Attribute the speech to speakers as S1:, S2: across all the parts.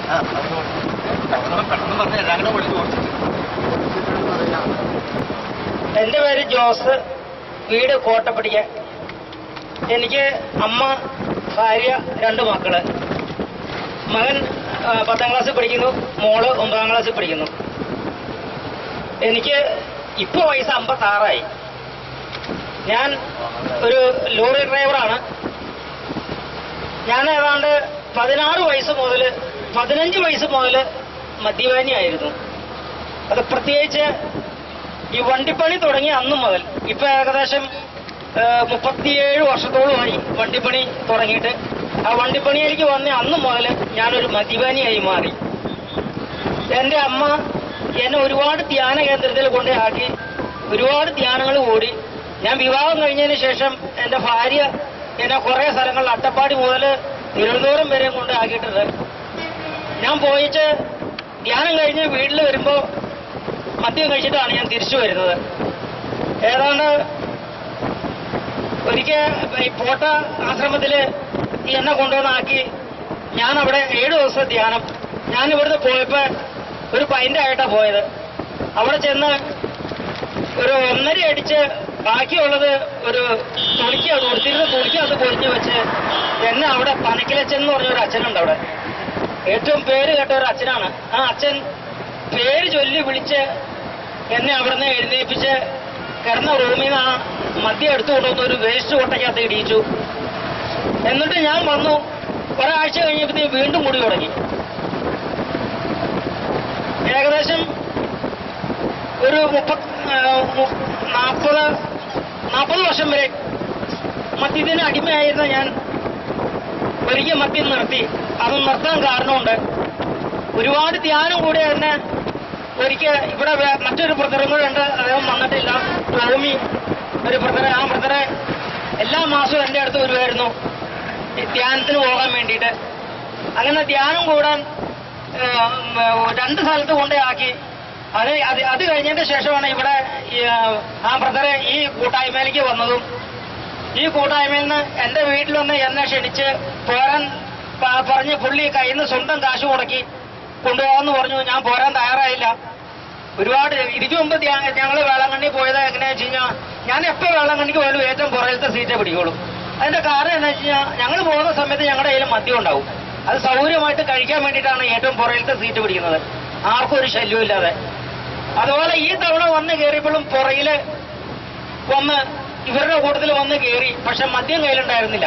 S1: എന്റെ പേര് ജോസ് വീട് കോട്ടപ്പടിക്ക എനിക്ക് അമ്മ ഭാര്യ രണ്ട് മക്കള് മകൻ ആ, പത്താം ക്ലാസ്സിൽ പഠിക്കുന്നു മോള് ഒമ്പതാം ക്ലാസ്സിൽ പഠിക്കുന്നു എനിക്ക് ഇപ്പൊ വയസ്സ് അമ്പത്താറായി ഞാൻ ഒരു ലോറി ഡ്രൈവറാണ് ഞാൻ ഏതാണ്ട് പതിനാറ് വയസ്സ് മുതൽ പതിനഞ്ച് വയസ്സ് മുതൽ മദ്യപാനിയായിരുന്നു അത് പ്രത്യേകിച്ച് ഈ വണ്ടിപ്പണി തുടങ്ങിയ അന്നു മുതൽ ഇപ്പൊ ഏകദേശം ആ, മുപ്പത്തിയേഴ് വർഷത്തോളമായി വണ്ടിപ്പണി തുടങ്ങിയിട്ട് ആ വണ്ടിപ്പണിയിലേക്ക് വന്ന അന്നു മുതൽ ഞാനൊരു മദ്യപാനിയായി മാറി എന്റെ അമ്മ എന്നെ ഒരുപാട് ധ്യാന കേന്ദ്രത്തിൽ കൊണ്ടുപോയി ഒരുപാട് ധ്യാനങ്ങൾ കൂടി ഞാൻ വിവാഹം കഴിഞ്ഞതിന് ശേഷം എന്റെ ഭാര്യ എന്നെ കുറെ സ്ഥലങ്ങളിൽ അട്ടപ്പാടി മുതൽ തിരുവനന്തപുരം വരെ കൊണ്ടാക്കിയിട്ടുണ്ട് ഞാൻ പോയിട്ട് ധ്യാനം കഴിഞ്ഞ് വീട്ടിൽ വരുമ്പോ മദ്യം കഴിച്ചിട്ടാണ് ഞാൻ തിരിച്ചു വരുന്നത് ഏതാണ്ട് ഒരിക്കൽ ഈ പോട്ട ആശ്രമത്തില് ഈ എന്നെ കൊണ്ടുവന്നാക്കി ഞാൻ അവിടെ ഏഴു ദിവസം ധ്യാനം ഞാൻ ഇവിടുന്ന് പോയപ്പോ ഒരു പൈൻ്റ് ആയിട്ടാ പോയത് അവിടെ ചെന്ന് ഒരു ഒന്നര അടിച്ച് ബാക്കിയുള്ളത് ഒരു തുണിക്ക് കൊടുത്തിരുന്ന തുണിക്ക് അത് പൊരിഞ്ഞു വെച്ച് എന്നെ അവിടെ പനക്കിലച്ചൻ എന്ന് പറഞ്ഞ ഒരു അച്ഛനുണ്ട് അവിടെ ഏറ്റവും പേര് കേട്ട ഒരു അച്ഛനാണ് ആ അച്ഛൻ പേര് ചൊല്ലി വിളിച്ച് എന്നെ അവിടുന്ന് എഴുന്നേൽപ്പിച്ച് കിടന്ന റൂമിൽ നിന്ന് ആ മദ്യം എടുത്തു കൊണ്ടുവന്ന് ഒരു വേസ്റ്റ് കൊട്ടയ്ക്കകത്ത് ഇടിയിച്ചു എന്നിട്ട് ഞാൻ വന്നു ഒരാഴ്ച കഴിഞ്ഞപ്പോഴത്തേക്ക് വീണ്ടും കൂടി തുടങ്ങി ഏകദേശം ഒരു മുപ്പത് നാൽപ്പത് നാൽപ്പത് വർഷം വരെ മദ്യത്തിന് അടിമയായിരുന്ന ഞാൻ ഒരിക്കൽ മദ്യം നിർത്തി അത് നിർത്താൻ കാരണമുണ്ട് ഒരുപാട് ധ്യാനം കൂടി തന്നെ ഒരിക്കൽ ഇവിടെ വേ- മറ്റൊരു ബ്രദറും കൂടെ ഉണ്ട് അദ്ദേഹം വന്നിട്ടില്ല ടോമി ഒരു ബ്രദറെ ആ ബ്രദറെ എല്ലാ മാസവും എൻ്റെ അടുത്ത് വരുമായിരുന്നു ഈ ധ്യാനത്തിന് പോകാൻ വേണ്ടിയിട്ട് അങ്ങനെ ധ്യാനം കൂടാൻ ഏഹ്, ഉം, രണ്ട് സ്ഥലത്ത് കൊണ്ടേയാക്കി അത് അത് അത് കഴിഞ്ഞതിന്റെ ശേഷമാണ് ഇവിടെ ഈ, ആ, ആ ബ്രദറെ ഈ കൂട്ടായ്മയിലേക്ക് വന്നതും ഈ കൂട്ടായ്മയിൽ നിന്ന് എന്റെ വീട്ടിൽ വന്ന് എന്നെ ക്ഷണിച്ച് പോരാൻ പ- പറഞ്ഞ് പുള്ളി കയ്യിൽ നിന്ന് സ്വന്തം കാശ് മുടക്കി കൊണ്ടുപോകാന്ന് പറഞ്ഞു ഞാൻ പോരാൻ തയ്യാറായില്ല ഒരുപാട് ഇതിനു മുമ്പ് ഞങ്ങൾ വേളാങ്കണ്ണി പോയത് എങ്ങനെയാ വെച്ച് കഴിഞ്ഞാൽ ഞാൻ എപ്പോ വേളാങ്കണ്ണിക്ക് പോയാലും ഏറ്റവും പുറകിലത്തെ സീറ്റേ പിടിക്കുള്ളൂ അതിന്റെ കാരണം എന്താ വെച്ച് കഴിഞ്ഞാൽ ഞങ്ങൾ പോകുന്ന സമയത്ത് ഞങ്ങളുടെ കയ്യിൽ മദ്യം ഉണ്ടാവും അത് സൗകര്യമായിട്ട് കഴിക്കാൻ വേണ്ടിയിട്ടാണ് ഏറ്റവും പുറകിലത്തെ സീറ്റ് പിടിക്കുന്നത് ആർക്കും ഒരു ശല്യമില്ലാതെ അതുപോലെ ഈ തവണ വന്ന് കയറിയപ്പോഴും പുറകില് വന്ന് ഇവരുടെ കൂട്ടത്തിൽ വന്ന് കയറി പക്ഷെ മദ്യം കയ്യിലുണ്ടായിരുന്നില്ല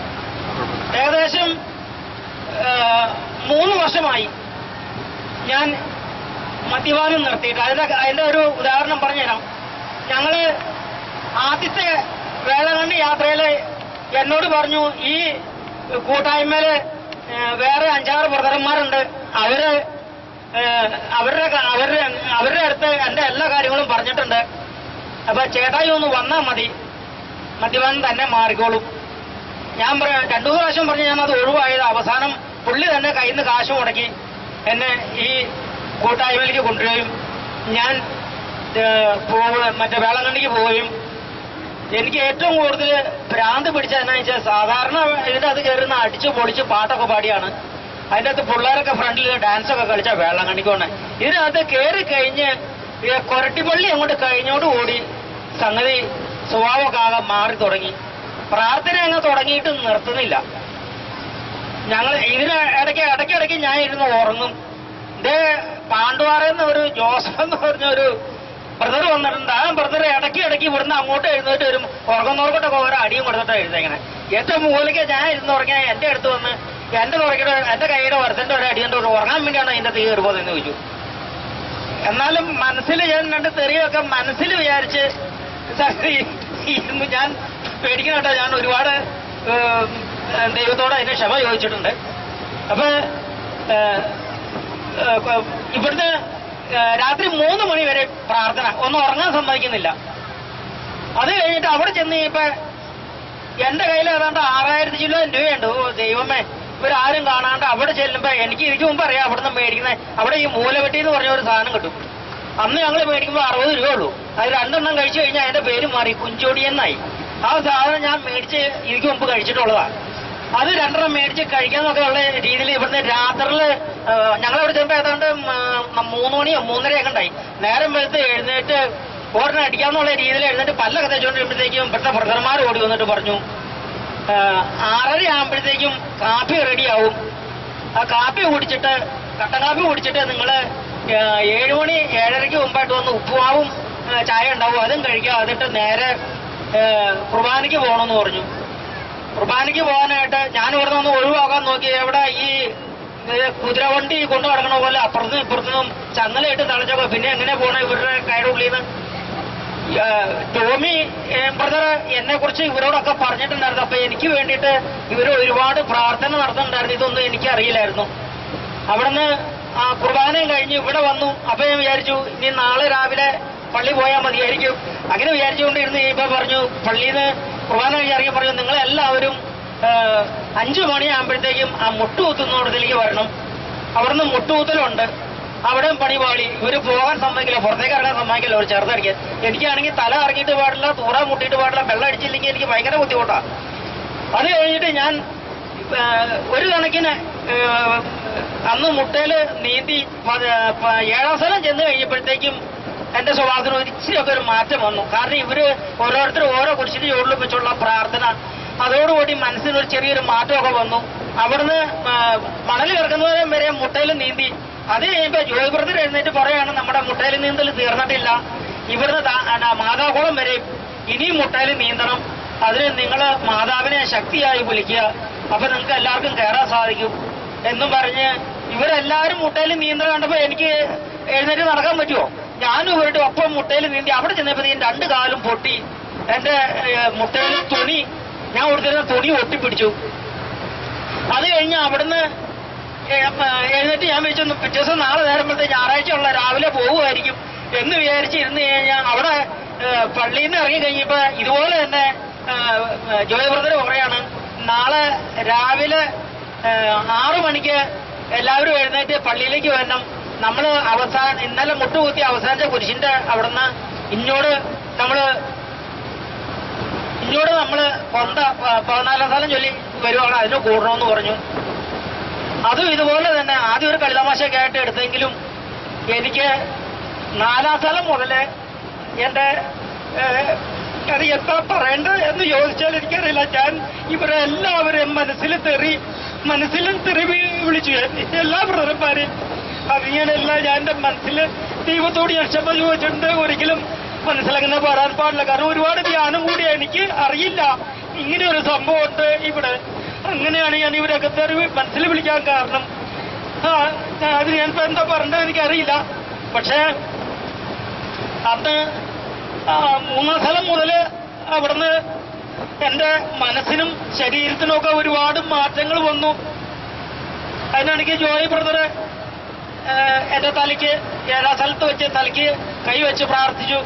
S1: ഏകദേശം ആ, മൂന്ന് വർഷമായി ഞാൻ മദ്യപാനം നിർത്തിയിട്ട് അതിന്റെ അതിന്റെ ഒരു ഉദാഹരണം പറഞ്ഞുതരാം ഞങ്ങള് ആദ്യത്തെ വേളകണ്ണി യാത്രയില് എന്നോട് പറഞ്ഞു ഈ കൂട്ടായ്മയില് ഏ, വേറെ അഞ്ചാറ് ബ്രദർമാരുണ്ട് അവര് ഏ, അവരുടെ ക- അവരുടെ അവരുടെ അടുത്ത് എന്റെ എല്ലാ കാര്യങ്ങളും പറഞ്ഞിട്ടുണ്ട് അപ്പൊ ചേട്ടായി ഒന്ന് വന്നാ മതി മദ്യപാനം തന്നെ മാറിക്കോളും ഞാൻ പറ- രണ്ടു മൂന്ന് പ്രാവശ്യം പറഞ്ഞ് ഞാൻ അത് ഒഴിവായത് അവസാനം പുള്ളി തന്നെ കയ്യിൽ നിന്ന് കാശ് മുടക്കി എന്നെ ഈ കൂട്ടായ്മയിലേക്ക് കൊണ്ടുവരികയും ഞാൻ ഏഹ്, പോവുക മറ്റേ വേളങ്കണ്ണിക്ക് പോവുകയും എനിക്ക് ഏറ്റവും കൂടുതൽ ഭ്രാന്ത് പിടിച്ചതെന്നു വെച്ചാൽ സാധാരണ ഇതിന്റെ അത് കയറുന്ന അടിച്ചു പൊളിച്ച് പാട്ടൊക്കെ പാടിയാണ് അതിന്റെ അകത്ത് പിള്ളേരൊക്കെ ഫ്രണ്ടിൽ ഡാൻസ് ഒക്കെ കളിച്ച വേളങ്കണ്ണിക്ക് പോണേ ഇതിനകത്ത് കയറി കഴിഞ്ഞ് ഈ കൊരട്ടിപ്പള്ളി അങ്ങോട്ട് കഴിഞ്ഞോടുകൂടി സംഗതി സ്വഭാവമൊക്കെ ആകെ മാറി തുടങ്ങി പ്രാർത്ഥന അങ്ങ് തുടങ്ങിയിട്ട് നിർത്തുന്നില്ല ഞങ്ങൾ ഇതിന് ഇടയ്ക്ക് ഇടയ്ക്ക് ഇടയ്ക്ക് ഞാൻ ഇരുന്ന് ഉറങ്ങും ഇതേ പാണ്ഡുവാറെന്ന് ഒരു ജോസഫ് എന്ന് പറഞ്ഞ ഒരു ബ്രദർ വന്നിട്ടുണ്ട് ആ ബ്രദർ ഇടയ്ക്ക് ഇടയ്ക്ക് ഇവിടുന്ന് അങ്ങോട്ട് എഴുന്നേറ്റ് വരും ഉറങ്ങുന്നവർക്കൊക്കെ ഓരോ അടിയും കൊടുത്തിട്ടാ എഴുതേങ്ങനെ ഏറ്റവും മൂലയ്ക്ക് ഞാൻ ഇരുന്ന് ഉറങ്ങിയാൽ എന്റെ അടുത്ത് വന്ന് എന്റെ തുറക്കിയുടെ എന്റെ കൈയുടെ വരത്തിന്റെ ഒരു അടി കൊണ്ട് ഉറങ്ങാൻ വേണ്ടിയാണ് അതിന്റെ തീ കയറുമ്പോൾ എന്ന് ചോദിച്ചു എന്നാലും മനസ്സിൽ ഞാൻ രണ്ട് തെറിയൊക്കെ മനസ്സിൽ വിചാരിച്ച് ഈ- ഈ- ഞാൻ പേടിക്കണം കേട്ടോ ഞാൻ ഒരുപാട് ഏഹ്, ദൈവത്തോട് അതിന് ക്ഷമ ചോദിച്ചിട്ടുണ്ട് അപ്പൊ ഏഹ്, ഏഹ്, ഇവിടുന്ന് ഏഹ്, രാത്രി മൂന്ന് മണി വരെ പ്രാർത്ഥന ഒന്നും ഉറങ്ങാൻ സമ്മതിക്കുന്നില്ല അത് കഴിഞ്ഞിട്ട് അവിടെ ചെന്ന് കഴിഞ്ഞപ്പോ എന്റെ കയ്യിൽ ഏതാണ്ട് ആറായിരത്തി ചില്ലോ രൂപയുണ്ട് ഓ ദൈവമേ ഇവരാരും കാണാണ്ട് അവിടെ ചെല്ലുമ്പോ എനിക്ക് ഇതിക്ക് മുമ്പ് അറിയാം അവിടുന്ന് മേടിക്കുന്നത് അവിടെ ഈ മൂലവെട്ടി എന്ന് പറഞ്ഞ ഒരു സാധനം കിട്ടും അന്ന് ഞങ്ങൾ മേടിക്കുമ്പോൾ അറുപത് രൂപ ഉള്ളൂ അത് രണ്ടെണ്ണം കഴിച്ചു കഴിഞ്ഞാൽ അതിന്റെ പേര് മാറി കുഞ്ചോടി എന്നായി ആ സാധനം ഞാൻ മേടിച്ച് ഇതിക്ക് മുമ്പ് കഴിച്ചിട്ടുള്ളതാ അത് രണ്ടെണ്ണം മേടിച്ച് കഴിക്കാന്നൊക്കെ ഉള്ള രീതിയിൽ ഇവിടുന്ന് രാത്രിയിൽ ഞങ്ങളവിടെ ചെന്നപ്പോ ഏതാണ്ട് മ- മൂന്ന് മണിയോ മൂന്നരയൊക്കെ ഉണ്ടായി നേരം വെളുത്ത് എഴുന്നേറ്റ് ഓർഡർ അടിക്കാന്നുള്ള രീതിയിൽ എഴുന്നേറ്റ് പല്ലൊക്കെ തേച്ചുകൊണ്ടിരുമ്പോഴത്തേക്കും ഇവിടുത്തെ ബ്രദർമാർ ഓടി വന്നിട്ട് പറഞ്ഞു ആ, ആറര ആകുമ്പോഴത്തേക്കും കാപ്പി റെഡിയാവും ആ കാപ്പി കുടിച്ചിട്ട് കട്ടൻ കാപ്പി കുടിച്ചിട്ട് നിങ്ങൾ ഏഴ് മണി ഏഴരയ്ക്ക് മുമ്പായിട്ട് വന്ന് ഉപ്പുമാവും ആ, ചായ ഉണ്ടാവും അതും കഴിക്കുക എന്നിട്ട് നേരെ ആ, കുർബാനയ്ക്ക് പോകണമെന്ന് പറഞ്ഞു കുർബാനയ്ക്ക് പോകാനായിട്ട് ഞാൻ ഇവിടെ നിന്ന് ഒഴിവാക്കാൻ നോക്കി എവിടെ ഈ ഏ, കുതിരവണ്ടി കൊണ്ടു നടക്കണ പോലെ അപ്പുറത്തും ഇപ്പുറത്തും ചങ്ങലയിട്ട് തളച്ചൊക്കെ പിന്നെ എങ്ങനെ പോണ ഇവരുടെ കൈയുടെ ഉള്ളിൽ നിന്ന് ഏഹ് ടോമി ബ്രദർ എന്നെ കുറിച്ച് ഇവരോടൊക്കെ പറഞ്ഞിട്ടുണ്ടായിരുന്നു അപ്പൊ എനിക്ക് വേണ്ടിയിട്ട് ഇവർ ഒരുപാട് പ്രാർത്ഥന നടത്തുന്നുണ്ടായിരുന്നു ഇതൊന്നും എനിക്ക് അറിയില്ലായിരുന്നു അവിടുന്ന് ആ കുർബാനയും കഴിഞ്ഞ് ഇവിടെ വന്നു അപ്പൊ ഞാൻ വിചാരിച്ചു ഇനി നാളെ രാവിലെ പള്ളി പോയാൽ മതിയായിരിക്കും അങ്ങനെ വിചാരിച്ചുകൊണ്ടിരുന്ന് ഇപ്പൊ പറഞ്ഞു പള്ളിയിൽ നിന്ന് കുർബാന കഴിഞ്ഞ് ഇറങ്ങി പറഞ്ഞു നിങ്ങളെല്ലാവരും ഏഹ്, അഞ്ചു മണിയാകുമ്പോഴത്തേക്കും ആ മുട്ടുകുത്തുന്നിടത്തിലേക്ക് വരണം അവിടുന്ന് മുട്ടുകുത്തലുണ്ട് അവിടെയും പണി പാളി ഇവര് പോകാൻ സമ്മതിക്കില്ല പുറത്തേക്ക് ഇറങ്ങാൻ സമ്മതിക്കില്ല ഒരു ചെറുതടിക്കാൻ എനിക്കാണെങ്കിൽ തല ഇറങ്ങിയിട്ട് പാടില്ല തൂറ മുട്ടിയിട്ട് പാടില്ല വെള്ളം അടിച്ചില്ലെങ്കിൽ എനിക്ക് ഭയങ്കര ബുദ്ധിമുട്ടാ അത് കഴിഞ്ഞിട്ട് ഞാൻ ആ, ഒരു കണക്കിന് ആ, അന്ന് മുട്ടയില് നീന്തി പ- പ- ഏഴാം സ്ഥലം ചെന്ന് കഴിഞ്ഞപ്പോഴത്തേക്കും എന്റെ സ്വഭാവത്തിന് ഒരു ഇച്ചിരിയൊക്കെ ഒരു മാറ്റം വന്നു കാരണം ഇവര് ഓരോരുത്തർ ഓരോ കുരിശിന്റെ ചുവടിലും വെച്ചുള്ള പ്രാർത്ഥന അതോടുകൂടി മനസ്സിനൊരു ചെറിയൊരു മാറ്റമൊക്കെ വന്നു അവിടുന്ന് ആ, മണൽ കിടക്കുന്നവരെ വരെ മുട്ടയിൽ നീന്തി അത് കഴിയുമ്പോ ജോയ് ബ്രദർ എഴുന്നേറ്റ് പറയാണ് നമ്മുടെ മുട്ടയിൽ നീന്തൽ തീർന്നിട്ടില്ല ഇവിടുന്ന് ദാ- ആ, മാതാകുളം വരെ ഇനിയും മുട്ടയിൽ നീന്തണം അതിന് നിങ്ങൾ മാതാവിനെ ശക്തിയായി വിളിക്കുക അപ്പൊ നിങ്ങൾക്ക് എല്ലാവർക്കും കയറാൻ സാധിക്കും എന്നും പറഞ്ഞ് ഇവരെല്ലാരും മുട്ടയിൽ നീന്തൽ കണ്ടപ്പോ എനിക്ക് എഴുന്നേറ്റ് നടക്കാൻ പറ്റുമോ ഞാനും ഇവരുടെ ഒപ്പം മുട്ടയിൽ നീന്തി അവിടെ ചെന്നപ്പോഴത്തേക്കും രണ്ട് കാലും പൊട്ടി എന്റെ ഏഹ്, മുട്ടയിൽ തുണി ഞാൻ കൊടുത്തിരുന്ന തുണി ഒട്ടിപ്പിടിച്ചു അത് കഴിഞ്ഞ് അവിടുന്ന് ഏ- ഏ- എഴുന്നേറ്റ് ഞാൻ വെച്ചു പിറ്റേ ദിവസം നാളെ നേരമ്പോഴത്തെ ഞായറാഴ്ച ഉള്ള രാവിലെ പോവുമായിരിക്കും എന്ന് വിചാരിച്ചിരുന്ന് കഴിഞ്ഞാൽ അവിടെ ഏ, പള്ളിയിൽ നിന്ന് ഇറങ്ങി കഴിഞ്ഞപ്പോ ഇതുപോലെ തന്നെ ഏ, ഏ, ജോയ് ബ്രദർ പറയാണ് നാളെ രാവിലെ ഏ, ആറു മണിക്ക് എല്ലാവരും എഴുന്നേറ്റ് പള്ളിയിലേക്ക് വരണം നമ്മൾ അവസാന ഇന്നലെ മുട്ടുകുത്തി അവസാനത്തെ കുരിശിന്റെ അവിടുന്ന് ഇഞ്ഞോട് നമ്മള് ഇഞ്ഞോട് നമ്മള് കൊണ്ട പ- പതിനാലാം സ്ഥലം ചൊല്ലി വരുവാണ് അതിന് കൂടണമെന്ന് പറഞ്ഞു അതും ഇതുപോലെ തന്നെ ആദ്യം ഒരു കളിതമാശയൊക്കെ ആയിട്ട് എടുത്തെങ്കിലും എനിക്ക് നാലാം സ്ഥലം മുതല് എന്റെ ഏഹ്, അത് എന്താ പറയേണ്ടത് എന്ന് ചോദിച്ചാൽ എനിക്കറിയില്ല ഞാൻ ഇവരെ എല്ലാവരെയും മനസ്സിൽ തെറി മനസ്സിലും തെറി വി- വിളിച്ചു ഞാൻ. എല്ലാ ബ്രദർമാരെയും അതിങ്ങനെയല്ല ഞാൻ എന്റെ മനസ്സിൽ ദൈവത്തോട് ഞാൻ ക്ഷമ ചോദിച്ചിട്ടുണ്ട് ഒരിക്കലും മനസ്സിലങ്ങനെ പറയാൻ പാടില്ല കാരണം ഒരുപാട് ധ്യാനം കൂടി എനിക്ക് അറിയില്ല ഇങ്ങനെ ഒരു സംഭവം ഉണ്ട് ഇവിടെ അങ്ങനെയാണ് ഞാൻ ഇവരൊക്കെ തെറി മനസ്സിൽ വിളിക്കാൻ കാരണം ആ അത് ഞാൻ ഇപ്പൊ എന്താ പറഞ്ഞത് എനിക്കറിയില്ല പക്ഷേ അന്ന് ആ, മൂന്നാം സ്ഥലം മുതല് അവിടുന്ന് എന്റെ മനസ്സിനും ശരീരത്തിനും ഒക്കെ ഒരുപാട് മാറ്റങ്ങൾ വന്നു അതിനാണെങ്കിൽ ജോയ് ബ്രദർ എന്റെ തലയ്ക്ക് ഏഴാം സ്ഥലത്ത് വെച്ച് തലയ്ക്ക് കൈ വെച്ച് പ്രാർത്ഥിച്ചു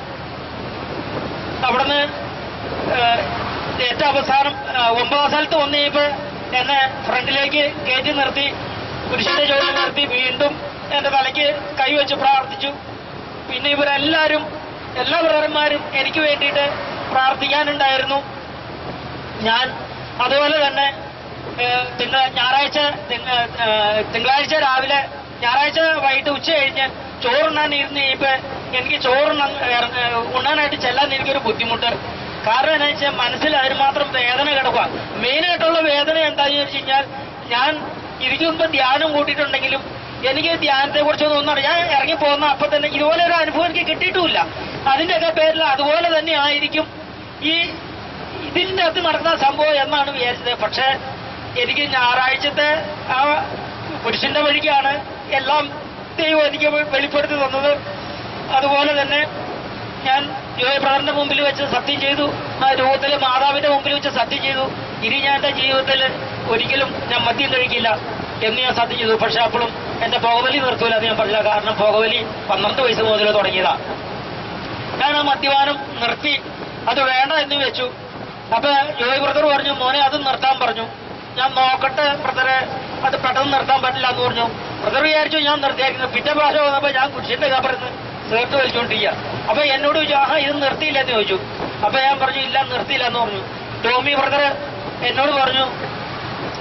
S1: അവിടുന്ന് ഏഹ്, ഏറ്റവും അവസാനം ഏഹ്, ഒമ്പതാം സ്ഥലത്ത് വന്നു കഴിയുമ്പോ എന്നെ ഫ്രണ്ടിലേക്ക് കയറ്റി നിർത്തി പുരുഷന്റെ ജോലി നിർത്തി വീണ്ടും എന്റെ തലയ്ക്ക് കൈവച്ച് പ്രാർത്ഥിച്ചു പിന്നെ ഇവരെല്ലാരും എല്ലാ ബ്രദർമാരും എനിക്ക് വേണ്ടിയിട്ട് പ്രാർത്ഥിക്കാനുണ്ടായിരുന്നു ഞാൻ അതുപോലെ തന്നെ ഏഹ്, തിങ്ക ഞായറാഴ്ച തിങ്ക- ഏഹ്, തിങ്കളാഴ്ച രാവിലെ ഞായറാഴ്ച വൈകിട്ട് ഉച്ച കഴിഞ്ഞ് ചോറുണ്ണാൻ ഇരുന്ന് കഴിയുമ്പോ എനിക്ക് ചോറുണ്ണാൻ ഇറ- ഏഹ്, ഉണ്ണാനായിട്ട് ചെല്ലാൻ എനിക്കൊരു ബുദ്ധിമുട്ട് കാരണം എന്താ വെച്ചാൽ മനസ്സിൽ അതിന് മാത്രം വേദന കിടക്കുക മെയിനായിട്ടുള്ള വേദന എന്താണെന്ന് വെച്ച് കഴിഞ്ഞാൽ ഞാൻ ഇരിക്കുമ്പോ ധ്യാനം കൂട്ടിയിട്ടുണ്ടെങ്കിലും എനിക്ക് ധ്യാനത്തെ കുറിച്ചൊന്നും ഒന്നും അറിയാം ഞാൻ ഇറങ്ങി പോകുന്ന അപ്പൊ തന്നെ ഇതുപോലെ ഒരു അനുഭവം എനിക്ക് കിട്ടിയിട്ടുമില്ല അതിന്റെയൊക്കെ പേരിൽ അതുപോലെ തന്നെ ആയിരിക്കും ഈ ഇതിന്റെ അകത്ത് നടന്ന സംഭവം എന്നാണ് വിചാരിച്ചത് പക്ഷെ എനിക്ക് ഞായറാഴ്ചത്തെ ആ പുരുഷന്റെ വഴിക്കാണ് എല്ലാം ദൈവം എനിക്ക് വെളിപ്പെടുത്തി തന്നത് അതുപോലെ തന്നെ ഞാൻ ജോയ ബ്രദറിന്റെ മുമ്പിൽ വെച്ച് സത്യം ചെയ്തു ആ രൂപത്തിൽ മാതാവിന്റെ മുമ്പിൽ വെച്ച് സത്യം ചെയ്തു ഇനി ഞാൻ എന്റെ ജീവിതത്തിൽ ഒരിക്കലും ഞാൻ മദ്യം കഴിക്കില്ല എന്ന് ഞാൻ സത്യം ചെയ്തു പക്ഷെ അപ്പോഴും എന്റെ പുകവലി നിർത്തൂല എന്ന് ഞാൻ പറഞ്ഞില്ല കാരണം പുകവലി പന്ത്രണ്ട് വയസ്സ് മുതൽ തുടങ്ങിയതാ ഞാൻ ആ മദ്യപാനം നിർത്തി അത് വേണ്ട എന്ന് വെച്ചു അപ്പൊ ജോയ് ബ്രദർ പറഞ്ഞു മോനെ അത് നിർത്താൻ പറഞ്ഞു ഞാൻ നോക്കട്ടെ ബ്രദറെ അത് പെട്ടെന്ന് നിർത്താൻ പറ്റില്ല എന്ന് പറഞ്ഞു ബ്രദർ വിചാരിച്ചു ഞാൻ നിർത്തിയായിരുന്നു പിറ്റേ പ്രാവശ്യം വന്നപ്പോ ഞാൻ കുരിശിന്റെ കബറിന്ന് ചേർത്ത് വലിച്ചുകൊണ്ടിരിക്കുക അപ്പൊ എന്നോട് ചോദിച്ചു ആഹാ ഇത് നിർത്തിയില്ല എന്ന് ചോദിച്ചു അപ്പൊ ഞാൻ പറഞ്ഞു ഇല്ല നിർത്തിയില്ല എന്ന് പറഞ്ഞു ടോമി ബ്രദർ എന്നോട് പറഞ്ഞു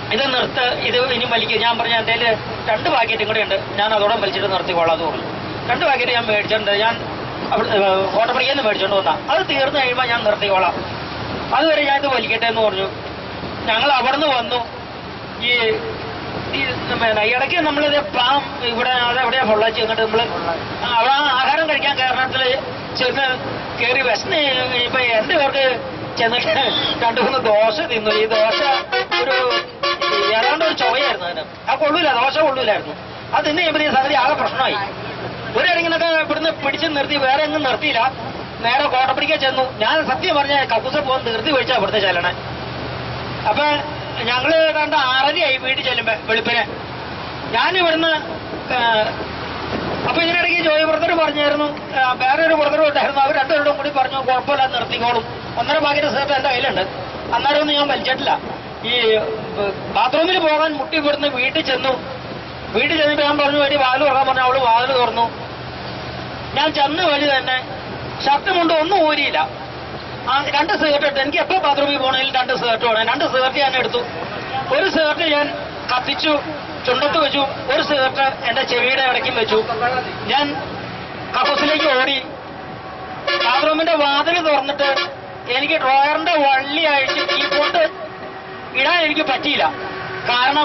S1: ഇത് നിർത്ത് ഇത് ഇനി വലിക്കുക ഞാൻ പറഞ്ഞു എൻ്റെ കയ്യില് രണ്ട് പാക്കറ്റും കൂടെ ഉണ്ട് ഞാൻ അതോടെ വലിച്ചിട്ട് നിർത്തിക്കോളാം എന്ന് പറഞ്ഞു രണ്ട് പാക്കറ്റ് ഞാൻ മേടിച്ചിട്ടുണ്ട് ഞാൻ അവിടെ കോട്ടപ്പടിയിൽ നിന്ന് മേടിച്ചോണ്ട് വന്നാ അത് തീർന്നു കഴിയുമ്പോൾ ഞാൻ നിർത്തിക്കോളാം അതുവരെ ഞാൻ ഇത് വലിക്കട്ടെ എന്ന് പറഞ്ഞു ഞങ്ങൾ അവിടുന്ന് വന്നു ഈ ഈ പിന്നെ ഇടയ്ക്ക് നമ്മളിത് പാം ഇവിടെ അതെവിടെയാ പൊള്ളാച്ചി എന്നിട്ട് നമ്മള് അവിടെ ആ ആഹാരം കഴിക്കാൻ കയറണത്തില് ചെന്ന് കയറി വിശന്ന് ഇപ്പൊ എന്റെ പേർക്ക് ചെന്നിട്ട് രണ്ടു മൂന്ന് ദോശ തിന്നു ഈ ദോശ ഒരു ഏതാണ്ട് ഒരു ചൊവയായിരുന്നു അതിന് ആ കൊള്ളൂല ദോശ കൊള്ളൂലായിരുന്നു അത് തിന്നു കഴിയുമ്പോൾ ഈ സംഗതി ആകെ പ്രശ്നമായി ഒരു ഇടങ്ങിനൊക്കെ ഇവിടുന്ന് പിടിച്ച് നിർത്തി വേറെ എങ്ങും നിർത്തിയില്ല നേരെ കോട്ടപ്പടിക്കാൻ ചെന്നു ഞാൻ സത്യം പറഞ്ഞ കക്കൂസ പോകാൻ നിർത്തി വെച്ചാ ഇവിടുത്തെ ചെല്ലണേ അപ്പൊ ഞങ്ങള് കണ്ട ആറരയായി വീട്ടിൽ ചെല്ലുമ്പോ വെളുപ്പിനെ ഞാൻ ഇവിടുന്ന് ആ, അപ്പൊ ഇതിനിടയ്ക്ക് ജോയി ബ്രദർ പറഞ്ഞായിരുന്നു ആ, വേറെ ഒരു ബ്രദർ ഉണ്ടായിരുന്നു അവർ രണ്ടുപേരോടും കൂടി പറഞ്ഞു കുഴപ്പമില്ല നിർത്തിക്കോളും ഒന്നര പാക്കറ്റ് സേർട്ട് എന്റെ കയ്യിലുണ്ട് അന്നേരം ഒന്നും ഞാൻ വലിച്ചിട്ടില്ല ഈ ബാത്റൂമിൽ പോകാൻ മുട്ടി ഇവിടുന്ന് വീട്ടിൽ ചെന്നു വീട്ടിൽ ചെന്നിട്ട് ഞാൻ പറഞ്ഞു വേണ്ടി വാതിൽ തുറക്കാൻ പറഞ്ഞു അവള് വാതിൽ തുറന്നു ഞാൻ ചെന്ന് വഴി തന്നെ ഷർട്ട് കൊണ്ട് ഒന്നും ഊരിയില്ല ആ രണ്ട് സേർട്ട് ഇട്ട് എനിക്ക് എപ്പോ ബാത്റൂമിൽ പോകണമെങ്കിലും രണ്ട് സേർട്ട് വേണം രണ്ട് സേർട്ട് ഞാൻ എടുത്തു ഒരു സേർട്ട് ഞാൻ കത്തിച്ചു ചുണ്ടത്ത് വെച്ചു ഒരു സേർട്ട് എന്റെ ചെവിയുടെ ഇടയ്ക്കും വെച്ചു ഞാൻ കക്കൂസിലേക്ക് ഓടി ബാത്റൂമിന്റെ വാതിൽ തുറന്നിട്ട് എനിക്ക് ഡ്രോയറിന്റെ വള്ളി അഴിച്ച് കീബോർഡ് ഇടാൻ എനിക്ക് പറ്റിയില്ല കാരണം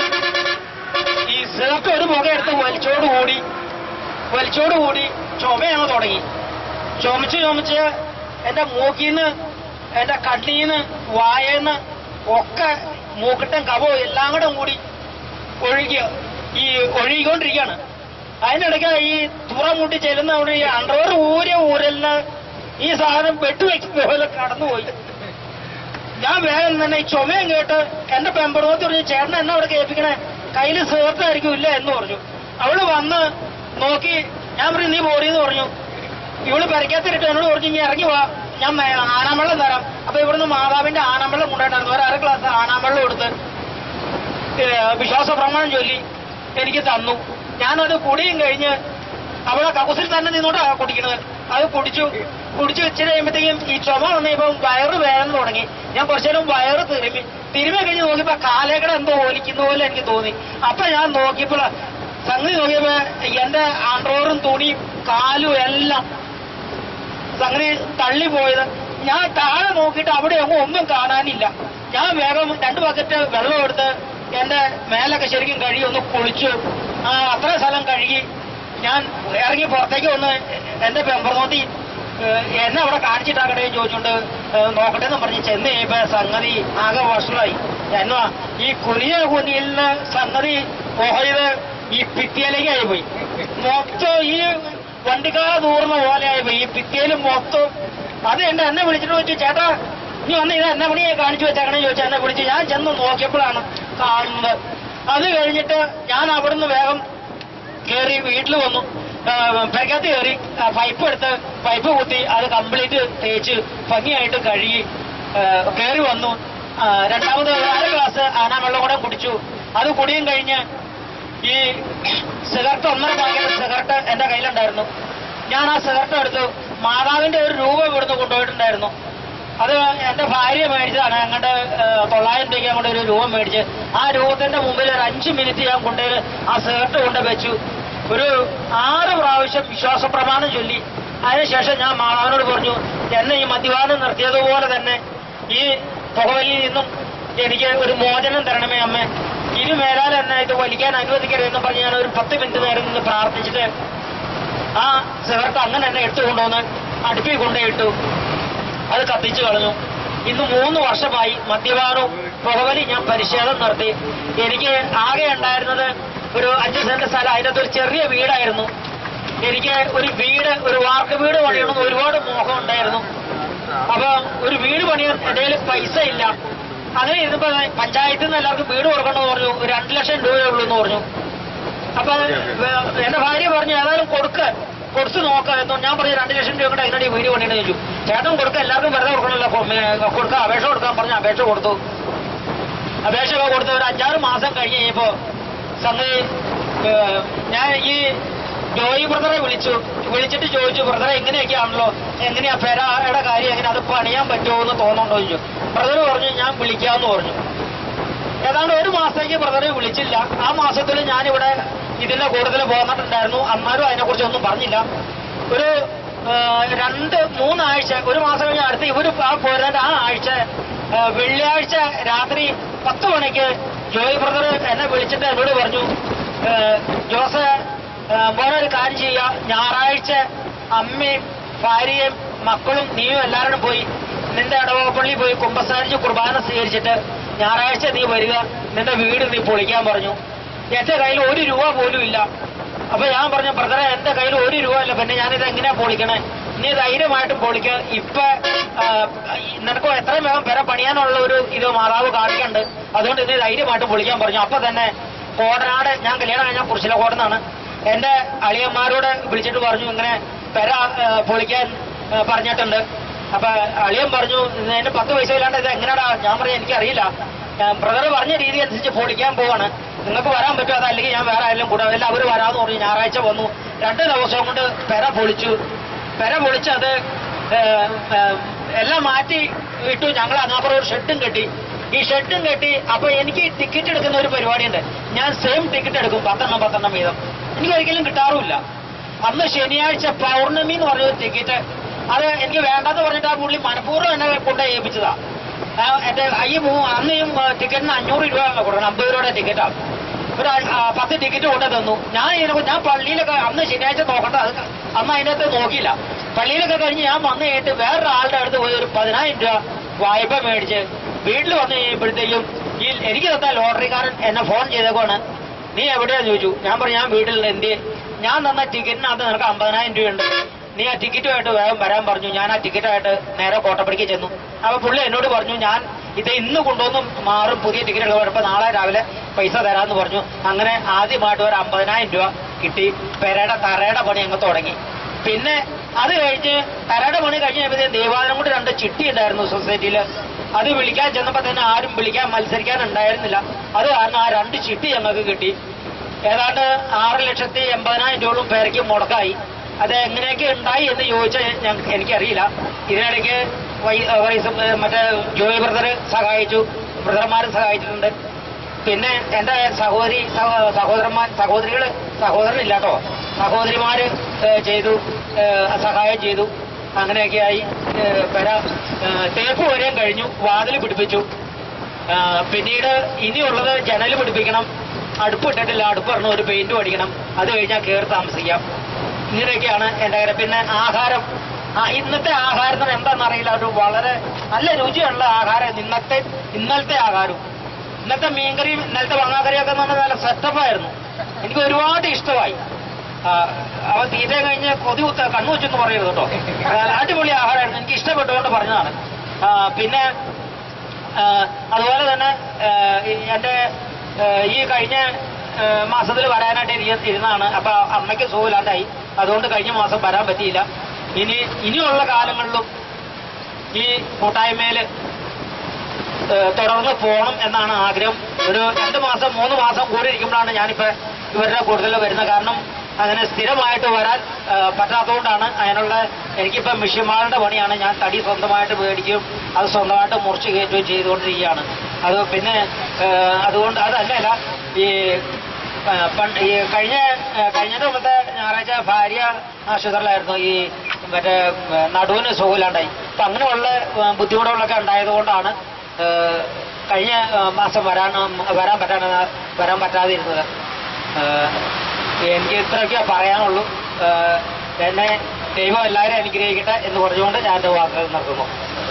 S1: ഈ സേർട്ട് ഒരു പുക എടുത്ത് വലിച്ചോട് കൂടി വലിച്ചോട് കൂടി ചുമയാണ് തുടങ്ങി ചുമച്ച് ചുമച്ച് എന്റെ മൂക്കിന്ന് എന്റെ കണ്ണീന്ന് വായന്ന് ഒക്കെ മൂക്കിട്ടും കവവും എല്ലാം കൂടെ കൂടി ഒഴുകി ഈ ഒഴുകിക്കൊണ്ടിരിക്കുകയാണ് അതിനിടയ്ക്ക് ഈ തുറ മുട്ടി ചെല്ലുന്ന അവിടെ ഈ അണ്ടർവെയർ ഊരിയ ഊരലിന് ഈ സാധനം വെട്ടുവെക്കുന്ന പോലെ കടന്നുപോയി ഞാൻ വേഗം തന്നെ ഈ ചുമയും കേട്ട് എന്റെ പെമ്പറോത്ത് പറഞ്ഞു ചേട്ടൻ എന്നെ അവിടെ കേൾപ്പിക്കണേ കയ്യിൽ സേർട്ടായിരിക്കും ഇല്ല എന്ന് പറഞ്ഞു അവള് വന്ന് നോക്കി ഞാൻ പറഞ്ഞു നീ പോടിയെന്ന് പറഞ്ഞു ഇവള് പരിക്കത്തിട്ട് എന്നോട് പറഞ്ഞു ഇനി ഇറങ്ങി വാ ഞാൻ മേ- ആനാമ്പള്ളം തരാം അപ്പൊ ഇവിടുന്ന് മാതാവിന്റെ ആനാമ്പള്ളം കൊണ്ടുപോയിട്ടായിരുന്നു ഒരു അര ഗ്ലാസ് ആനാമ്പള്ളം എടുത്ത് ഏ, വിശ്വാസ പ്രമാണം ചൊല്ലി എനിക്ക് തന്നു ഞാനത് കുടിയും കഴിഞ്ഞ് അവളെ കൗസിൽ തന്നെ നിന്നോട്ടാ കുടിക്കണത് അത് കുടിച്ചു കുടിച്ചു വെച്ചിട്ട് കഴിയുമ്പോഴത്തേക്കും ഈ ചുമ വന്നപ്പോ വയറ് വേദന തുടങ്ങി ഞാൻ കുറച്ചു നേരം വയറ് തിരുമ്മി തിരുമ്മി കഴിഞ്ഞ് നോക്കിയപ്പോ കാലേക്കട എന്തോ ഓലിക്കുന്ന പോലെ എനിക്ക് തോന്നി അപ്പൊ ഞാൻ നോക്കിയപ്പോൾ സംഗതി നോക്കിയപ്പോ എന്റെ ആൻഡ്രോറും തുണിയും കാലും എല്ലാം സംഗതി തള്ളിപ്പോയത് ഞാൻ താഴെ നോക്കിയിട്ട് അവിടെ എങ്ങും ഒന്നും കാണാനില്ല ഞാൻ വേഗം രണ്ട് ബക്കറ്റ് വെള്ളം എടുത്ത് എന്റെ മേലൊക്കെ ശരിക്കും കഴുകി ഒന്ന് കുളിച്ചു ആ അത്ര സ്ഥലം കഴുകി ഞാൻ ഇറങ്ങി പുറത്തേക്ക് വന്ന് എന്റെ പെമ്പറനോട്ടി എന്നെ അവിടെ കാണിച്ചിട്ടാക്കട്ടെ എന്ന് ചോദിച്ചുകൊണ്ട് ഏഹ്, നോക്കട്ടെ എന്ന് പറഞ്ഞ് ചെന്ന് കഴിയുമ്പോ സംഗതി ആകെ വഷളായി എന്നാ ഈ കുനിയ കുനിയിലെ സംഗതി പോയത് ഈ ഭിത്തിയിലേക്ക് ആയിപ്പോയി മൊത്തം ഈ വണ്ടിക്കാര ദൂർന്ന പോലെ ആയിപ്പോയി ഈ ഭിത്തിയിലും മൊത്തം അത് എന്നെ എന്നെ വിളിച്ചിട്ട് ചോദിച്ചു ചേട്ടാ നീ വന്ന് ഇത് എന്നെ പണിയെ കാണിച്ചു വെച്ചേക്കണേ ചോദിച്ചു എന്നെ വിളിച്ചു ഞാൻ ചെന്ന് നോക്കിയപ്പോഴാണ് കാണുന്നത് അത് കഴിഞ്ഞിട്ട് ഞാൻ അവിടുന്ന് വേഗം കയറി വീട്ടിൽ വന്നു പെരക്കകത്ത് കയറി ആ, പൈപ്പ് എടുത്ത് പൈപ്പ് കുത്തി അത് കംപ്ലീറ്റ് തേച്ച് ഭംഗിയായിട്ട് കഴുകി കയറി വന്നു ആ, രണ്ടാമത് അര ഗ്ലാസ് ആനാവെള്ളം കൂടെ കുടിച്ചു അത് കുടിയും കഴിഞ്ഞ് ഈ സിഗരറ്റ് ഒന്നര പാക്കറ്റ് സിഗരറ്റ് എന്റെ കയ്യിലുണ്ടായിരുന്നു ഞാൻ ആ സിഗരറ്റ് എടുത്തു മാതാവിന്റെ ഒരു രൂപ ഇവിടുന്ന് കൊണ്ടുപോയിട്ടുണ്ടായിരുന്നു അത് എന്റെ ഭാര്യ മേടിച്ചതാണ് അങ്ങോട്ട് തൊള്ളായിരം രൂപയ്ക്ക് അങ്ങോട്ട് ഒരു രൂപ മേടിച്ച് ആ രൂപത്തിന്റെ മുമ്പിൽ ഒരു അഞ്ച് മിനിറ്റ് ഞാൻ കൊണ്ടുപോയി ആ സിഗരറ്റ് കൊണ്ട് വെച്ചു ഒരു ആറ് പ്രാവശ്യം വിശ്വാസ പ്രമാണം ചൊല്ലി അതിനുശേഷം ഞാൻ മാതാവിനോട് പറഞ്ഞു എന്നെ ഈ മദ്യപാനം നിർത്തിയതുപോലെ തന്നെ ഈ പുകവലിയിൽ നിന്നും എനിക്ക് ഒരു മോചനം തരണമേ അമ്മേ ഇനി മേലാൽ എന്നെ ഇത് വലിക്കാൻ അനുവദിക്കരുതെന്ന് പറഞ്ഞ് ഞാൻ ഒരു പത്ത് മിനിറ്റ് നേരം നിന്ന് പ്രാർത്ഥിച്ചിട്ട് ആ സിഗരറ്റ് അങ്ങനെ തന്നെ എടുത്തു കൊണ്ടുവന്ന് അടുപ്പിൽ കൊണ്ടുപോയിട്ടു അത് കത്തിച്ചു കളഞ്ഞു ഇന്ന് മൂന്ന് വർഷമായി മദ്യപാനവും പുകവലി ഞാൻ പരിശോധന നടത്തി എനിക്ക് ആകെ ഉണ്ടായിരുന്നത് ഒരു അഞ്ച് സെന്റ് സ്ഥലം അതിനകത്ത് ഒരു ചെറിയ വീടായിരുന്നു എനിക്ക് ഒരു വീട് ഒരു വാർക്ക് വീട് പണിയണമെന്ന് ഒരുപാട് മോഹം ഉണ്ടായിരുന്നു അപ്പൊ ഒരു വീട് പണിയാൻ എന്റെ കയ്യിൽ പൈസ ഇല്ല അങ്ങനെ ഇതിപ്പോ പഞ്ചായത്തിൽ നിന്ന് എല്ലാവർക്കും വീട് കൊടുക്കണമെന്ന് പറഞ്ഞു ഒരു രണ്ട് ലക്ഷം രൂപയേ ഉള്ളൂ എന്ന് പറഞ്ഞു അപ്പൊ വേ- എന്റെ ഭാര്യ പറഞ്ഞു ഏതായാലും കൊടുക്ക് കൊടുത്ത് നോക്കാം എന്ന് ഞാൻ പറഞ്ഞു രണ്ട് ലക്ഷം രൂപ കൂടെ അതിനോട് വീട് പണിയെന്ന് ചോദിച്ചു ചേട്ടൻ കൊടുക്ക എല്ലാവർക്കും വെറുതെ കൊടുക്കണമല്ലോ കൊ- മേ- കൊടുക്കാം അപേക്ഷ കൊടുക്കാൻ പറഞ്ഞു അപേക്ഷ കൊടുത്തു അപേക്ഷ ഒക്കെ കൊടുത്ത് ഒരു അഞ്ചാറ് മാസം കഴിഞ്ഞ് കഴിഞ്ഞപ്പോ സംഗതി ഏഹ്, ഞാൻ ഈ ജോയി ബ്രദറെ വിളിച്ചു വിളിച്ചിട്ട് ചോദിച്ചു ബ്രദറെ എങ്ങനെയൊക്കെയാണല്ലോ എങ്ങനെയാ പെരയുടെ കാര്യം എങ്ങനെ അത് പണിയാൻ പറ്റുമോ എന്ന് തോന്നുന്നുണ്ടോ ചോദിച്ചു ബ്രദർ പറഞ്ഞു ഞാൻ വിളിക്കാമെന്ന് പറഞ്ഞു ഏതാണ്ട് ഒരു മാസത്തേക്ക് ബ്രദറെ വിളിച്ചില്ല ആ മാസത്തിൽ ഞാനിവിടെ ഇതിന്റെ കൂടുതൽ പോന്നിട്ടുണ്ടായിരുന്നു അന്നാലും അതിനെക്കുറിച്ച് ഒന്നും പറഞ്ഞില്ല ഒരു ആ, രണ്ട് മൂന്നാഴ്ച ഒരു മാസം കഴിഞ്ഞ് അടുത്ത് ഇവര് ആ പോരാണ്ട് ആ ആഴ്ച ആ, വെള്ളിയാഴ്ച രാത്രി പത്ത് മണിക്ക് ജോയ് ബ്രദർ എന്നെ വിളിച്ചിട്ട് എന്നോട് പറഞ്ഞു ആ, ജോസ് ആ, മോനെ ഒരു കാര്യം ചെയ്യുക ഞായറാഴ്ച അമ്മയും ഭാര്യയും മക്കളും നീയും എല്ലാവരും പോയി നിന്റെ ഇടവപ്പള്ളി പോയി കുമ്പസാരിച്ച് കുർബാന സ്വീകരിച്ചിട്ട് ഞായറാഴ്ച നീ വരിക നിന്റെ വീട് നീ പൊളിക്കാൻ പറഞ്ഞു എന്റെ കയ്യിൽ ഒരു രൂപ പോലും ഇല്ല അപ്പൊ ഞാൻ പറഞ്ഞു ബ്രദറെ എന്റെ കയ്യിൽ ഒരു രൂപ ഇല്ല പിന്നെ ഞാനിത് എങ്ങനെയാ പൊളിക്കണേ നീ ധൈര്യമായിട്ട് പൊളിക്ക ഇപ്പൊ ആ, നിനക്ക് എത്രയും വേഗം പെര പണിയാനുള്ള ഒരു ഇത് മാതാവ് കാണിക്കണ്ട് അതുകൊണ്ട് നീ ധൈര്യമായിട്ട് പൊളിക്കാൻ പറഞ്ഞു അപ്പൊ തന്നെ കോടനാട് ഞാൻ കല്യാണം കഴിഞ്ഞാൽ കുറിച്ചില കോടനാണ് എന്റെ അളിയന്മാരോട് വിളിച്ചിട്ട് പറഞ്ഞു ഇങ്ങനെ പെര ആ, പൊളിക്കാൻ ആ, പറഞ്ഞിട്ടുണ്ട് അപ്പൊ അളിയൻ പറഞ്ഞു എന്റെ പത്ത് പൈസ ഇല്ലാണ്ട് ഇത് എങ്ങനെയാടാ ഞാൻ പറഞ്ഞു എനിക്കറിയില്ല ബ്രദർ പറഞ്ഞ രീതി അനുസരിച്ച് പൊളിക്കാൻ പോവാണ് നിങ്ങൾക്ക് വരാൻ പറ്റുമോ അതല്ലെങ്കിൽ ഞാൻ വേറെ ആരെങ്കിലും കൂടെ എല്ലാം അവർ വരാമെന്ന് പറഞ്ഞു ഞായറാഴ്ച വന്നു രണ്ട് ദിവസം കൊണ്ട് പെര പൊളിച്ചു പെര പൊളിച്ച് അത് ഏ, ഏ, എല്ലാം മാറ്റി ഇട്ടു ഞങ്ങൾ അതിനപ്പുറം ഒരു ഷെഡും കെട്ടി ഈ ഷെഡും കെട്ടി അപ്പൊ എനിക്ക് ടിക്കറ്റ് എടുക്കുന്ന ഒരു പരിപാടിയുണ്ട് ഞാൻ സെയിം ടിക്കറ്റ് എടുക്കും പത്തെണ്ണം പത്തെണ്ണം വീതം എനിക്ക് ഒരിക്കലും കിട്ടാറുമില്ല അന്ന് ശനിയാഴ്ച പൗർണമി എന്ന് പറഞ്ഞ ടിക്കറ്റ് അത് എനിക്ക് വേണ്ടെന്ന് പറഞ്ഞിട്ട് ആ പുള്ളി മനഃപൂർവ്വം എന്നെ കൊണ്ട് ഏൽപ്പിച്ചതാ ആ, എന്റെ ഈ മൂ അന്ന് ഈ ടിക്കറ്റിന് അഞ്ഞൂറ് രൂപ കൊടുക്കണം അമ്പത് രൂപയുടെ ടിക്കറ്റാണ് ഒരു ആ, പത്ത് ടിക്കറ്റ് കൊണ്ട് തന്നു ഞാൻ ഇതിനെ ഞാൻ പള്ളിയിലൊക്കെ അന്ന് ശനിയാഴ്ച നോക്കണ്ട അത് അന്ന് അതിനകത്ത് നോക്കിയില്ല പള്ളിയിലൊക്കെ കഴിഞ്ഞ് ഞാൻ വന്നു കഴിഞ്ഞിട്ട് വേറൊരാളുടെ അടുത്ത് പോയി ഒരു പതിനായിരം രൂപ വായ്പ മേടിച്ച് വീട്ടിൽ വന്നു കഴിയുമ്പോഴത്തേക്കും ഈ എനിക്ക് തന്ന ലോട്ടറിക്കാരൻ എന്നെ ഫോൺ ചെയ്തേക്കാണ് നീ എവിടെയാന്ന് ചോദിച്ചു ഞാൻ പറഞ്ഞു ഞാൻ വീട്ടിൽ എന്ത് ഞാൻ തന്ന ടിക്കറ്റിനകത്ത് നിനക്ക് അമ്പതിനായിരം രൂപയുണ്ട് നീ ആ ടിക്കറ്റുമായിട്ട് വേഗം വരാൻ പറഞ്ഞു ഞാൻ ആ ടിക്കറ്റായിട്ട് നേരെ കോട്ടപ്പടിക്ക് ചെന്നു അപ്പൊ പുള്ളി എന്നോട് പറഞ്ഞു ഞാൻ ഇത് ഇന്ന് കൊണ്ടുവന്ന് മാറും പുതിയ ടിക്കറ്റ് വരുമ്പോ നാളെ രാവിലെ പൈസ തരാന്ന് പറഞ്ഞു അങ്ങനെ ആദ്യമായിട്ട് ഒരു അമ്പതിനായിരം രൂപ കിട്ടി പെരയുടെ തറയുടെ പണി അങ്ങ് തുടങ്ങി പിന്നെ അത് കഴിഞ്ഞ് തറയുടെ പണി കഴിഞ്ഞപ്പോൾ ദേവാലയം കൊണ്ട് രണ്ട് ചിട്ടി ഉണ്ടായിരുന്നു സൊസൈറ്റിയിൽ അത് വിളിക്കാൻ ചെന്നപ്പോ തന്നെ ആരും വിളിക്കാൻ മത്സരിക്കാൻ ഉണ്ടായിരുന്നില്ല അത് കാരണം ആ രണ്ട് ചിട്ടി ഞങ്ങൾക്ക് കിട്ടി ഏതാണ്ട് ആറ് ലക്ഷത്തി എൺപതിനായിരം രൂപയോളം പേരയ്ക്ക് മുടക്കായി അത് എങ്ങനെയൊക്കെ ഉണ്ടായി എന്ന് ചോദിച്ചാൽ ഞാൻ എനിക്കറിയില്ല ഇതിനിടയ്ക്ക് വൈ- ഏഹ് വൈസ് ഏഹ് മറ്റേ ജോയി ബ്രദർ സഹായിച്ചു ബ്രദർമാരും സഹായിച്ചിട്ടുണ്ട് പിന്നെ എന്റെ സഹോദരി സഹോ- സഹോദരന്മാർ സഹോദരികള് സഹോദരനില്ല കേട്ടോ സഹോദരിമാര് ഏഹ് ചെയ്തു ഏഹ് സഹായം ചെയ്തു അങ്ങനെയൊക്കെയായി ഏഹ് പെര ഏഹ് തേപ്പ് വരെയും കഴിഞ്ഞു വാതിൽ പിടിപ്പിച്ചു ആ, പിന്നീട് ഇനിയുള്ളത് ജനൽ പിടിപ്പിക്കണം അടുപ്പ് ഇട്ടിട്ടില്ല അടുപ്പ് പറഞ്ഞ ഒരു പെയിന്റ് അടിക്കണം അത് കഴിഞ്ഞാൽ കയറി താമസിക്കാം ഇങ്ങനെയൊക്കെയാണ് എന്റെ കാര്യം പിന്നെ ആഹാരം ആ ഇന്നത്തെ ആഹാരത്തിന് എന്താണെന്ന് അറിയില്ല ഒരു വളരെ നല്ല രുചിയുള്ള ആഹാരം ഇന്നത്തെ ഇന്നലത്തെ ആഹാരം ഇന്നത്തെ മീൻകറിയും ഇന്നലത്തെ വങ്ങാക്കറിയൊക്കെ എന്ന് പറഞ്ഞാൽ നല്ല സെറ്റപ്പായിരുന്നു എനിക്ക് ഒരുപാട് ഇഷ്ടമായി ആ, അവൻ തീറ്റ കഴിഞ്ഞ് കൊതി കുത്ത കണ്ണു വെച്ചെന്ന് പറയരുത് കേട്ടോ ആ, അടിപൊളി ആഹാരമായിരുന്നു എനിക്ക് ഇഷ്ടപ്പെട്ടുകൊണ്ട് പറഞ്ഞതാണ് ആ, പിന്നെ ആ, അതുപോലെ തന്നെ ആ, ഈ എന്റെ ആ, ഈ കഴിഞ്ഞ മാസത്തിൽ വരാനായിട്ട് ഇരി- ഇരുന്നതാണ് അപ്പൊ അമ്മയ്ക്ക് സുഖമില്ലാണ്ടായി അതുകൊണ്ട് കഴിഞ്ഞ മാസം വരാൻ പറ്റിയില്ല ഇനി ഇനിയുള്ള കാലങ്ങളിലും ഈ കൂട്ടായ്മയില് ഏഹ് തുടർന്ന് പോകണം എന്നാണ് ആഗ്രഹം ഒരു രണ്ട് മാസം മൂന്ന് മാസം കൂടി ഇരിക്കുമ്പോഴാണ് ഞാനിപ്പോ ഇവരുടെ കൂടുതൽ വരുന്നത് കാരണം അങ്ങനെ സ്ഥിരമായിട്ട് വരാൻ ഏഹ് പറ്റാത്തതുകൊണ്ടാണ് അതിനുള്ള എനിക്കിപ്പോ മിഷ്യന്മാരുടെ പണിയാണ് ഞാൻ തടി സ്വന്തമായിട്ട് മേടിക്കുകയും അത് സ്വന്തമായിട്ട് മുറിച്ച് കയറ്റുകയും ചെയ്തുകൊണ്ടിരിക്കുകയാണ് അത് പിന്നെ ഏഹ് അതുകൊണ്ട് അതല്ല ഈ ഏഹ് പണ്ട് ഈ കഴിഞ്ഞ ഏഹ് കഴിഞ്ഞ മുമ്പത്തെ ഞായറാഴ്ച ഭാര്യ ആശുപത്രിയിലായിരുന്നു ഈ മറ്റേ ഏഹ് നടുവിന് സുഖമില്ലാണ്ടായി അപ്പൊ അങ്ങനെയുള്ള ഏഹ് ബുദ്ധിമുട്ടുകളൊക്കെ ഉണ്ടായതുകൊണ്ടാണ് ഏഹ് കഴിഞ്ഞ ഏഹ് മാസം വരാൻ വരാൻ പറ്റാൻ വരാൻ പറ്റാതിരുന്നത് ഏഹ് എനിക്ക് ഇത്രയൊക്കെ പറയാനുള്ളൂ ഏഹ് എന്നെ ദൈവം എല്ലാവരും അനുഗ്രഹിക്കട്ടെ എന്ന് പറഞ്ഞുകൊണ്ട് ഞാൻ എൻ്റെ വാക്കുകൾ നിർത്തുന്നു